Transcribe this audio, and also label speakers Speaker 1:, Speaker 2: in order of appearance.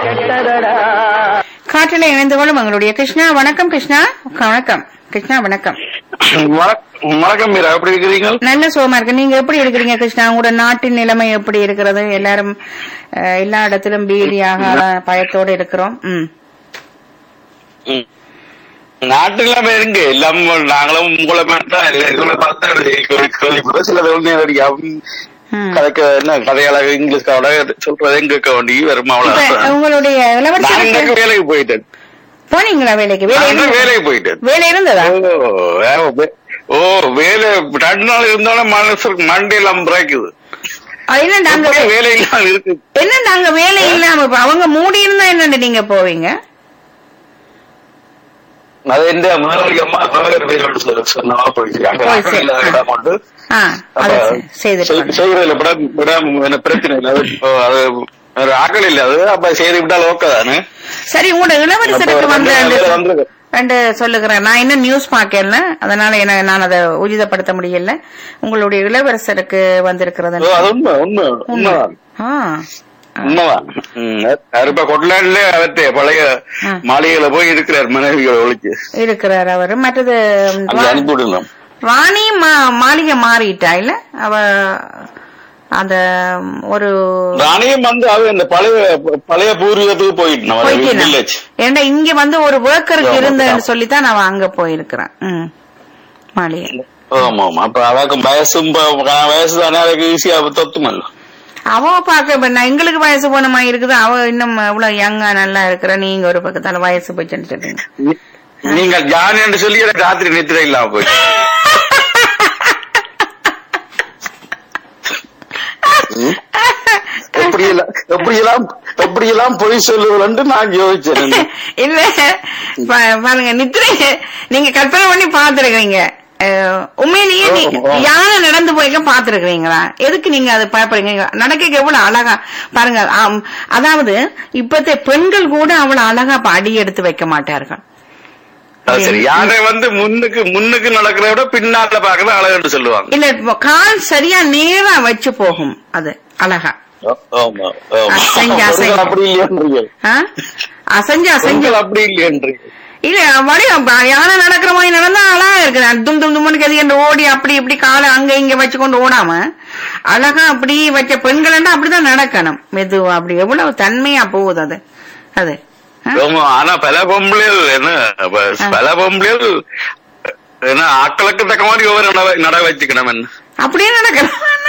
Speaker 1: கெட்டதடா
Speaker 2: காற்றில இணைந்து கொள்ளும் எங்களுடைய கிருஷ்ணா வணக்கம் கிருஷ்ணா வணக்கம் கிருஷ்ணா வணக்கம்
Speaker 3: வணக்- வணக்கம் மீரா எப்படி இருக்கிறீங்க
Speaker 2: நல்ல சுகமா இருக்கு நீங்க எப்படி இருக்கிறீங்க கிருஷ்ணா உங்களோட நாட்டின் நிலைமை எப்படி இருக்கிறது எல்லாரும் அஹ், எல்லா இடத்திலும் பீதியாக பயத்தோடு இருக்கிறோம் ம்
Speaker 3: ம். நாட்டுல இருங்க எல்லாம் நாங்களும் உங்களை மட்டும் இல்ல, இதுல பார்த்தா கேள்வி- கேள்விப்பட்டோம். சில பேர் நேரடியாகவும்
Speaker 2: ம்.
Speaker 3: கதைக்க என்ன கதையாளர் இங்கிலீஷ் கவலை சொல்றதையும் கேட்க வேண்டி வரும்
Speaker 2: இப்ப
Speaker 3: அவ்வளவு
Speaker 2: உங்களுடைய
Speaker 3: நான்
Speaker 2: இளவரசருக்கு
Speaker 3: இன்னைக்கு வேலைக்கு போயிட்டேன்
Speaker 2: போனீங்களா வேலைக்கு வேலை
Speaker 3: நான்
Speaker 2: இருந்ததா?
Speaker 3: வேலைக்கு போயிட்டேன்
Speaker 2: வேலை இருந்ததா
Speaker 3: ஓ, வே- வே- ஓ வேலை ரெண்டு நாள் இருந்தாலும் மனசு மண்டையெல்லாம் பிறக்குது
Speaker 2: அஹ், இல்ல நாங்க
Speaker 3: எப்படி வேலை இல்லாம இருக்கு
Speaker 2: என்ன நாங்க வேலை இல்லாம இப்ப அவங்க மூடி இருந்தா என்னண்டு நீங்க போவீங்க
Speaker 3: அது எந்த முதலாளி அம்மா மகர் வேலோடு சொல்ல சொன்னவா போயிட்டு அங்க
Speaker 2: போய்
Speaker 3: அக்கறை இல்லாத இடம் கொண்டு
Speaker 2: ஆ அதை செய்துட்டு
Speaker 3: செய்-
Speaker 2: வாங்க.
Speaker 3: செய்யறதுல விடம் விடம் என்ன பிரச்சனை இல்லை அது ஓ, அது ஒரு ஆக்கள் இல்ல அது அப்ப செய்து விட்டால் ஓகே தானே
Speaker 2: சரி உங்களோட இளவரசருக்கு
Speaker 3: அப்ப
Speaker 2: வந்து
Speaker 3: ரெண்டு
Speaker 2: அந்த-
Speaker 3: வேலை வந்திருக்கு.
Speaker 2: ரெண்டு சொல்லுகிறேன் நான் இன்னும் நியூஸ் பார்க்கல அதனால என்ன நான் அதை உறுதிப்படுத்த முடியல உங்களுடைய இளவரசருக்கு வந்திருக்கிறது
Speaker 3: ஓ, அது உண்மை உண்மை உண்மைதான்
Speaker 2: ஆ
Speaker 3: உண்மைதான் ம், அது இப்ப கொட்லாண்ட்ல அவர்கிட்ட பழைய
Speaker 2: ஆ.
Speaker 3: மாளிகையில போய் இருக்கிறார் மனைவிகளை ஒழிச்சு
Speaker 2: இருக்கிறார் அவரு மற்றது
Speaker 3: அங்க
Speaker 2: ரா-
Speaker 3: அனுப்பி விடலாம்
Speaker 2: ராணி மா- மாளிகை மாறிட்டா இல்ல அவ அந்த ஒரு
Speaker 3: ராணியும் வந்து அவ இந்த பழைய பழைய பூர்வீகத்துக்கு போயிட்டு
Speaker 2: போயிட்டேனா
Speaker 3: வில்லேஜ்
Speaker 2: ஏன்டா இங்க வந்து ஒரு ஒர்க்கருக்கு
Speaker 3: ஆமா,
Speaker 2: இருந்தேன்னு
Speaker 3: ஆமா.
Speaker 2: சொல்லித்தான் அவன் அங்க போயிருக்கிறான் ம் மாளிகை
Speaker 3: ஆமா ஆமா அப்ப அவக்கு வயசும் இப்ப வயசு தானே அவருக்கு ஈஸியா தொத்துமல்ல
Speaker 2: அவ பாக்க இப்ப நான் எங்களுக்கு வயசு போன மாதிரி இருக்குது அவ இன்னும் இவ்வளவு யங்கா நல்லா இருக்கிற நீங்க ஒரு பக்கத்தால வயசு போச்சுன்னு சொல்றீங்க
Speaker 3: நீ- நீங்கள் ஜானி என்று சொல்லி எனக்கு ராத்திரி நித்திரை இல்லாம போயிட்டு ம்? எப்படியெல்லாம் எப்படியெல்லாம் எப்படியெல்லாம் பொய் சொல்லுவதுன்னு நான் யோசிச்சேன்
Speaker 2: இல்ல பா- பாருங்க நித்திரை நீங்க கற்பனை பண்ணி பாத்துருக்கீங்க உண்மையிலேயே நீ
Speaker 3: ஆமா.
Speaker 2: யானை நடந்து போய்க்க பாத்துருக்கீங்களா எதுக்கு நீங்க அதை பயப்படுறீங்க நடக்க எவ்வளவு அழகா பாருங்க ஆம், அதாவது இப்பத்த பெண்கள் கூட அவ்வளவு அழகா இப்ப அடி எடுத்து வைக்க மாட்டார்கள்
Speaker 3: அது சரி யானை வந்து முன்னுக்கு முன்னுக்கு நடக்கிறத விட பின்னால பாக்குறது அழகுன்னு சொல்லுவாங்க
Speaker 2: இல்ல இப்ப கால் சரியா நேரா வச்சு போகும் அது அழகா
Speaker 3: ஆமா ஆமா
Speaker 2: அசைஞ்சு, அசைஞ்சு.
Speaker 3: பெண்கள் அப்படி இல்லையன்றீங்க
Speaker 2: ஆ? அசைஞ்சு அசைஞ்சு
Speaker 3: பெண்கள் அப்படி இல்லையன்றீங்க
Speaker 2: இல்ல வழி யானை நடக்கிற மாதிரி நடந்தா அழகா இருக்குது தும் தும் தும்னு கதி என்று ஓடி அப்படி இப்படி காலை அங்க இங்க வச்சுக்கொண்டு ஓடாம அழகா அப்படி வச்ச பெண்கள் அப்படிதான் நடக்கணும் மெதுவா அப்படி எவ்வளவு தன்மையா போகுது அது அது ஆ?
Speaker 3: ஆமா ஆனா பல பொம்பளைகள் என்ன ப- பல பொம்பளைகள் என்ன ஆக்களுக்கு தக்க மாதிரி ஒவ்வொரு நட நட வச்சுக்கணும் என்ன
Speaker 2: அப்படியே நடக்கணும்